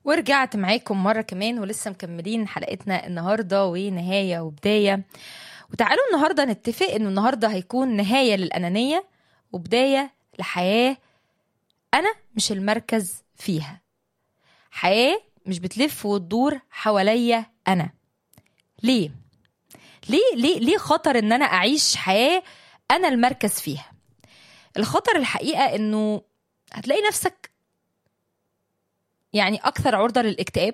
ورجعت معاكم مرة كمان ولسه مكملين حلقتنا النهاردة ونهاية وبداية وتعالوا النهاردة نتفق انه النهاردة هيكون نهاية للأنانية وبداية لحياة أنا مش المركز فيها حياة مش بتلف وتدور حواليا أنا ليه؟ ليه ليه ليه خطر ان انا اعيش حياه انا المركز فيها الخطر الحقيقه انه هتلاقي نفسك يعني اكثر عرضه للاكتئاب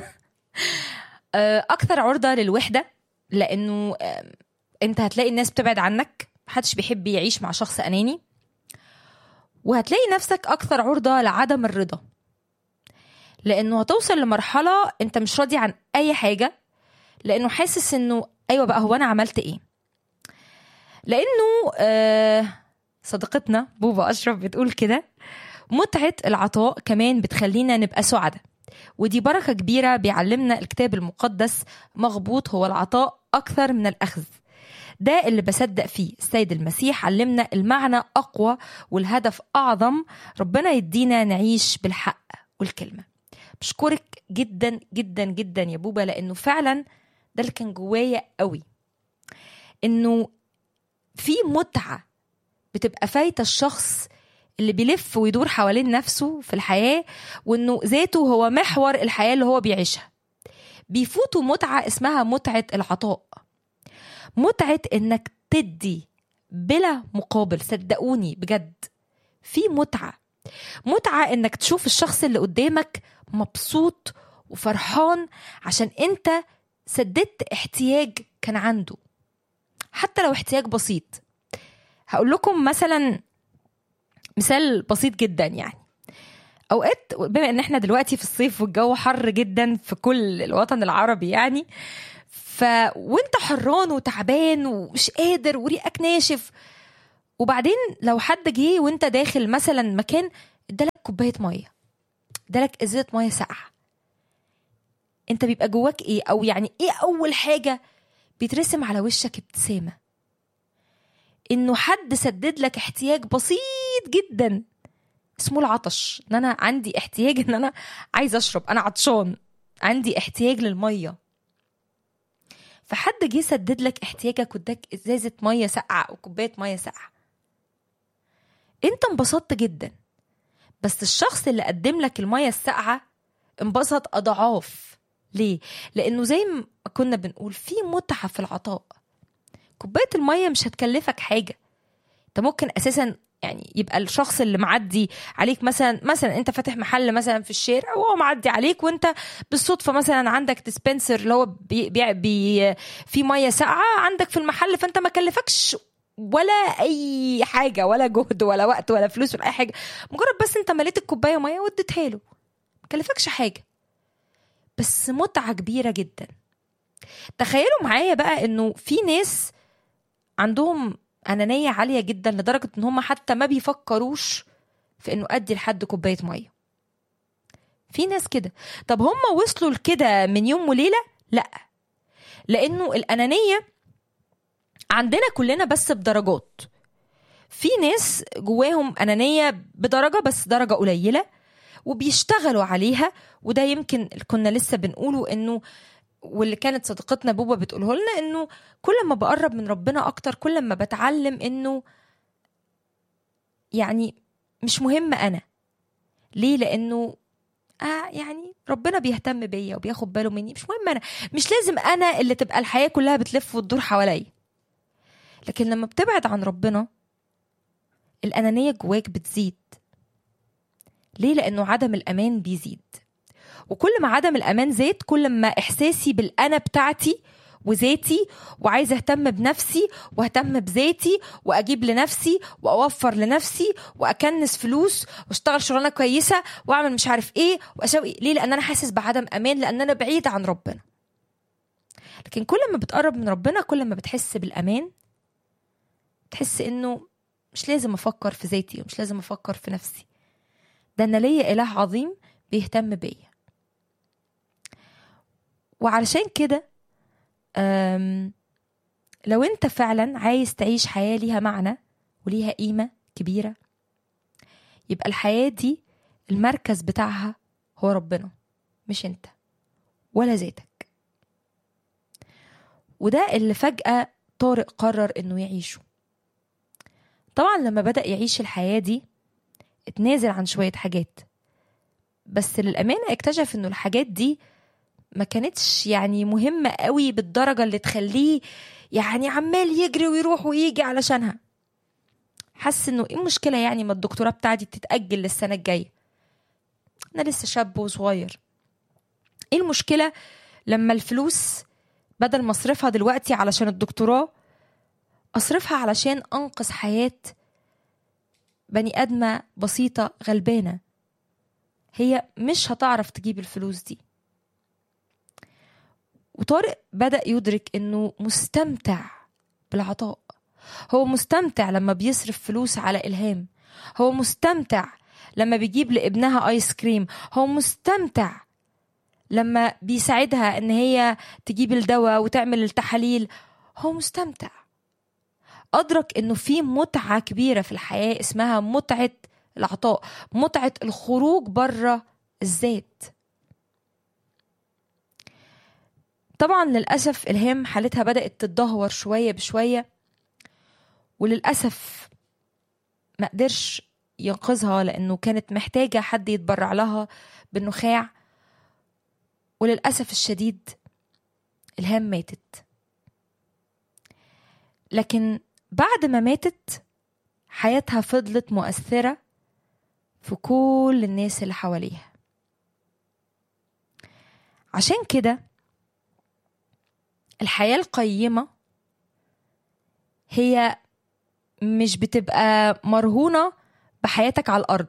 اكثر عرضه للوحده لانه انت هتلاقي الناس بتبعد عنك محدش بيحب يعيش مع شخص اناني وهتلاقي نفسك اكثر عرضه لعدم الرضا لانه هتوصل لمرحله انت مش راضي عن اي حاجه لانه حاسس انه ايوه بقى هو انا عملت ايه لانه آه صديقتنا بوبا اشرف بتقول كده متعه العطاء كمان بتخلينا نبقى سعداء ودي بركه كبيره بيعلمنا الكتاب المقدس مغبوط هو العطاء اكثر من الاخذ ده اللي بصدق فيه السيد المسيح علمنا المعنى اقوى والهدف اعظم ربنا يدينا نعيش بالحق والكلمه بشكرك جدا جدا جدا يا بوبا لانه فعلا ده اللي كان جوايا قوي انه في متعه بتبقى فايته الشخص اللي بيلف ويدور حوالين نفسه في الحياه وانه ذاته هو محور الحياه اللي هو بيعيشها بيفوتوا متعه اسمها متعه العطاء متعه انك تدي بلا مقابل صدقوني بجد في متعه متعه انك تشوف الشخص اللي قدامك مبسوط وفرحان عشان انت سددت احتياج كان عنده حتى لو احتياج بسيط هقول لكم مثلا مثال بسيط جدا يعني اوقات بما ان احنا دلوقتي في الصيف والجو حر جدا في كل الوطن العربي يعني ف وانت حران وتعبان ومش قادر وريقك ناشف وبعدين لو حد جه وانت داخل مثلا مكان ادالك كوبايه ميه ادالك ازازه ميه ساقعه انت بيبقى جواك ايه او يعني ايه اول حاجه بيترسم على وشك ابتسامه انه حد سدد لك احتياج بسيط جدا اسمه العطش ان انا عندي احتياج ان انا عايز اشرب انا عطشان عندي احتياج للميه فحد جه سدد لك احتياجك واداك ازازه ميه ساقعه او كوبايه ميه ساقعه انت انبسطت جدا بس الشخص اللي قدم لك الميه الساقعه انبسط اضعاف ليه؟ لأنه زي ما كنا بنقول في متعة في العطاء كوباية المية مش هتكلفك حاجة انت ممكن أساسا يعني يبقى الشخص اللي معدي عليك مثلا مثلا انت فاتح محل مثلا في الشارع وهو معدي عليك وانت بالصدفه مثلا عندك ديسبنسر اللي هو بي بي بي في ميه ساقعه عندك في المحل فانت ما كلفكش ولا اي حاجه ولا جهد ولا وقت ولا فلوس ولا اي حاجه مجرد بس انت مليت الكوبايه ميه واديتها له ما كلفكش حاجه بس متعة كبيرة جدا تخيلوا معايا بقى انه في ناس عندهم أنانية عالية جدا لدرجة ان هم حتى ما بيفكروش في انه ادي لحد كوباية مية في ناس كده طب هم وصلوا لكده من يوم وليلة لا لانه الأنانية عندنا كلنا بس بدرجات في ناس جواهم أنانية بدرجة بس درجة قليلة وبيشتغلوا عليها وده يمكن كنا لسه بنقوله انه واللي كانت صديقتنا بوبا بتقوله لنا انه كل ما بقرب من ربنا اكتر كل ما بتعلم انه يعني مش مهم انا ليه لانه آه يعني ربنا بيهتم بيا وبياخد باله مني مش مهم انا مش لازم انا اللي تبقى الحياه كلها بتلف وتدور حواليا لكن لما بتبعد عن ربنا الانانيه جواك بتزيد ليه لانه عدم الامان بيزيد وكل ما عدم الامان زاد كل ما احساسي بالانا بتاعتي وذاتي وعايزه اهتم بنفسي واهتم بذاتي واجيب لنفسي واوفر لنفسي واكنس فلوس واشتغل شغلانه كويسه واعمل مش عارف ايه واسوي ليه لان انا حاسس بعدم امان لان انا بعيد عن ربنا لكن كل ما بتقرب من ربنا كل ما بتحس بالامان تحس انه مش لازم افكر في ذاتي ومش لازم افكر في نفسي ده انا ليا اله عظيم بيهتم بيا وعلشان كده لو انت فعلا عايز تعيش حياه ليها معنى وليها قيمه كبيره يبقى الحياه دي المركز بتاعها هو ربنا مش انت ولا ذاتك وده اللي فجأة طارق قرر انه يعيشه طبعا لما بدأ يعيش الحياة دي اتنازل عن شوية حاجات بس للأمانة اكتشف انه الحاجات دي ما كانتش يعني مهمة قوي بالدرجة اللي تخليه يعني عمال يجري ويروح ويجي علشانها حس انه ايه المشكلة يعني ما الدكتوراه بتاعتي تتأجل للسنة الجاية انا لسه شاب وصغير ايه المشكلة لما الفلوس بدل ما اصرفها دلوقتي علشان الدكتوراه اصرفها علشان انقذ حياة بني ادمة بسيطة غلبانة هي مش هتعرف تجيب الفلوس دي وطارق بدأ يدرك انه مستمتع بالعطاء هو مستمتع لما بيصرف فلوس على إلهام هو مستمتع لما بيجيب لابنها آيس كريم هو مستمتع لما بيساعدها ان هي تجيب الدواء وتعمل التحاليل هو مستمتع أدرك انه في متعة كبيرة في الحياة اسمها متعة العطاء متعة الخروج بره الذات طبعا للأسف إلهام حالتها بدأت تتدهور شوية بشوية وللأسف ما قدرش ينقذها لأنه كانت محتاجة حد يتبرع لها بالنخاع وللأسف الشديد إلهام ماتت لكن بعد ما ماتت حياتها فضلت مؤثرة في كل الناس اللي حواليها عشان كده الحياة القيمة هي مش بتبقى مرهونة بحياتك على الأرض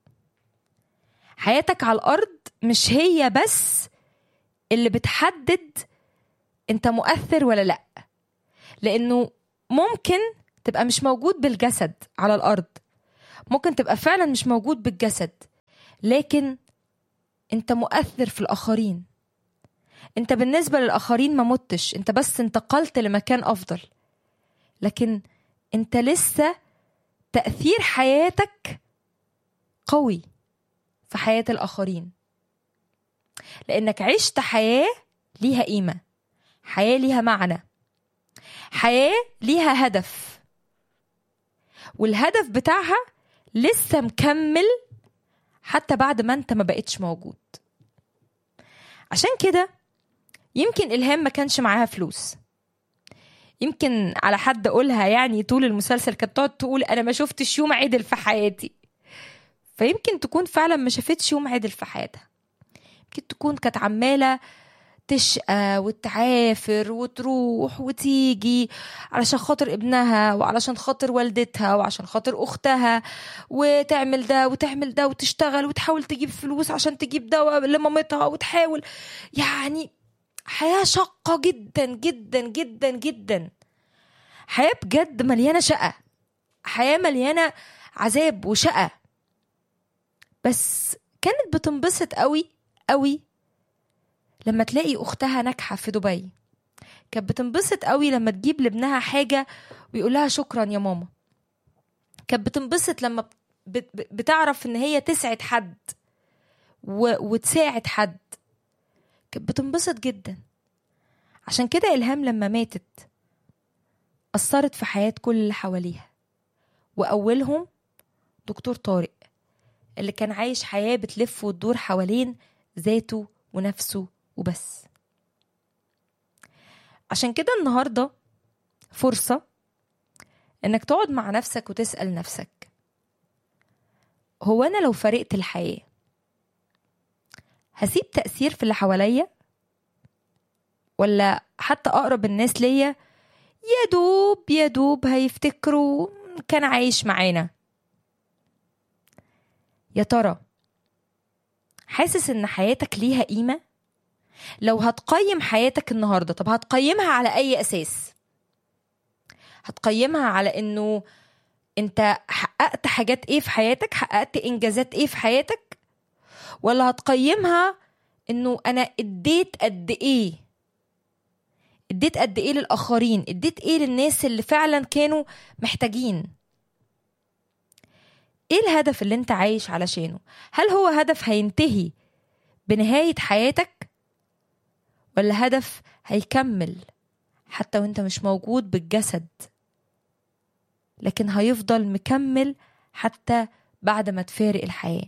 حياتك على الأرض مش هي بس اللي بتحدد انت مؤثر ولا لأ لأنه ممكن تبقى مش موجود بالجسد على الأرض ممكن تبقى فعلا مش موجود بالجسد لكن انت مؤثر في الآخرين انت بالنسبة للآخرين ما متش انت بس انتقلت لمكان أفضل لكن انت لسه تأثير حياتك قوي في حياة الآخرين لأنك عشت حياة ليها قيمة حياة ليها معنى حياة ليها هدف والهدف بتاعها لسه مكمل حتى بعد ما انت ما بقتش موجود عشان كده يمكن إلهام ما كانش معاها فلوس يمكن على حد أقولها يعني طول المسلسل كانت تقعد تقول أنا ما شفتش يوم عدل في حياتي فيمكن تكون فعلا ما شافتش يوم عدل في حياتها يمكن تكون كانت عمالة تشقى وتعافر وتروح وتيجي علشان خاطر ابنها وعلشان خاطر والدتها وعشان خاطر اختها وتعمل ده وتعمل ده وتشتغل وتحاول تجيب فلوس عشان تجيب دواء لمامتها وتحاول يعني حياة شاقة جدا جدا جدا جدا حياة بجد مليانة شقة حياة مليانة عذاب وشقة بس كانت بتنبسط قوي قوي لما تلاقي اختها ناجحه في دبي كانت بتنبسط قوي لما تجيب لابنها حاجه ويقول لها شكرا يا ماما كانت بتنبسط لما بتعرف ان هي تسعد حد و... وتساعد حد كانت بتنبسط جدا عشان كده إلهام لما ماتت أثرت في حياة كل اللي حواليها وأولهم دكتور طارق اللي كان عايش حياة بتلف وتدور حوالين ذاته ونفسه وبس عشان كده النهاردة فرصة إنك تقعد مع نفسك وتسأل نفسك هو أنا لو فرقت الحياة هسيب تأثير في اللي حواليا ولا حتى أقرب الناس ليا يا دوب يا دوب هيفتكروا كان عايش معانا يا ترى حاسس ان حياتك ليها قيمة لو هتقيم حياتك النهاردة طب هتقيمها على اي اساس هتقيمها على انه انت حققت حاجات ايه في حياتك حققت انجازات ايه في حياتك ولا هتقيمها انه انا اديت قد ايه اديت قد ايه للاخرين اديت ايه للناس اللي فعلا كانوا محتاجين ايه الهدف اللي انت عايش علشانه هل هو هدف هينتهي بنهاية حياتك ولا هدف هيكمل حتى وانت مش موجود بالجسد لكن هيفضل مكمل حتى بعد ما تفارق الحياة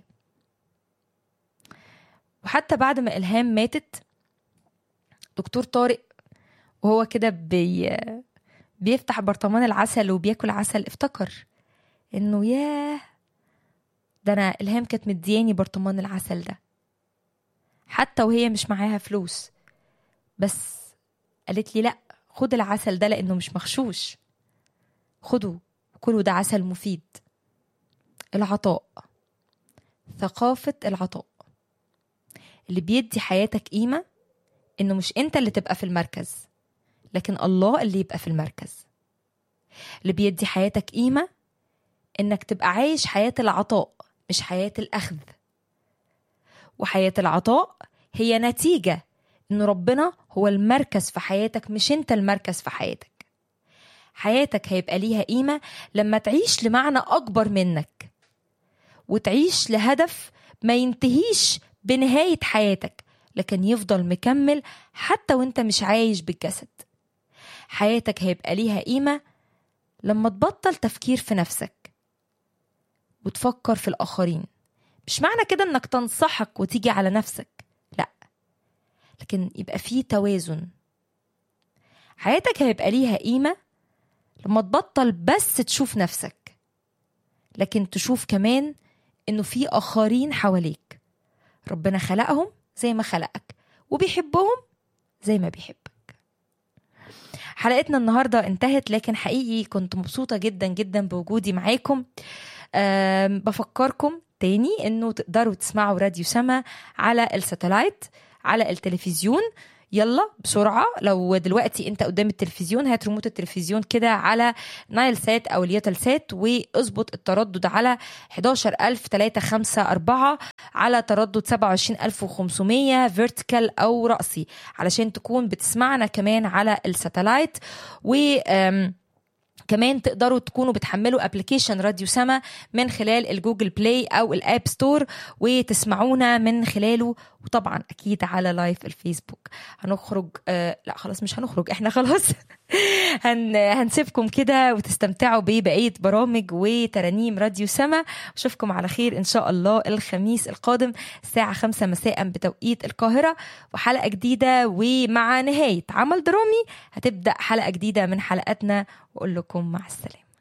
وحتى بعد ما إلهام ماتت دكتور طارق وهو كده بي بيفتح برطمان العسل وبياكل عسل افتكر انه ياه ده انا الهام كانت مدياني برطمان العسل ده حتى وهي مش معاها فلوس بس قالت لي لا خد العسل ده لانه مش مغشوش خده كله ده عسل مفيد العطاء ثقافة العطاء اللي بيدي حياتك قيمة انه مش انت اللي تبقى في المركز لكن الله اللي يبقى في المركز اللي بيدي حياتك قيمة انك تبقى عايش حياة العطاء مش حياة الأخذ وحياة العطاء هي نتيجة ان ربنا هو المركز في حياتك مش انت المركز في حياتك حياتك هيبقى ليها قيمة لما تعيش لمعنى أكبر منك وتعيش لهدف ما ينتهيش بنهاية حياتك لكن يفضل مكمل حتى وانت مش عايش بالجسد حياتك هيبقى ليها قيمة لما تبطل تفكير في نفسك وتفكر في الآخرين مش معنى كده انك تنصحك وتيجي على نفسك لا لكن يبقى فيه توازن حياتك هيبقى ليها قيمة لما تبطل بس تشوف نفسك لكن تشوف كمان انه في آخرين حواليك ربنا خلقهم زي ما خلقك وبيحبهم زي ما بيحبك حلقتنا النهارده انتهت لكن حقيقي كنت مبسوطة جدا جدا بوجودي معاكم أم بفكركم تاني انه تقدروا تسمعوا راديو سما على الساتلايت على التلفزيون يلا بسرعة لو دلوقتي انت قدام التلفزيون هات ريموت التلفزيون كده على نايل سات او اليوتل سات واظبط التردد على 11354 على تردد 27500 فيرتيكال او رأسي علشان تكون بتسمعنا كمان على الساتلايت و أم كمان تقدروا تكونوا بتحملوا ابلكيشن راديو سما من خلال الجوجل بلاي او الاب ستور وتسمعونا من خلاله وطبعا اكيد على لايف الفيسبوك هنخرج آه لا خلاص مش هنخرج احنا خلاص هن هنسيبكم كده وتستمتعوا ببقيه برامج وترانيم راديو سما اشوفكم على خير ان شاء الله الخميس القادم الساعه 5 مساء بتوقيت القاهره وحلقه جديده ومع نهايه عمل درامي هتبدا حلقه جديده من حلقاتنا واقول لكم مع السلامه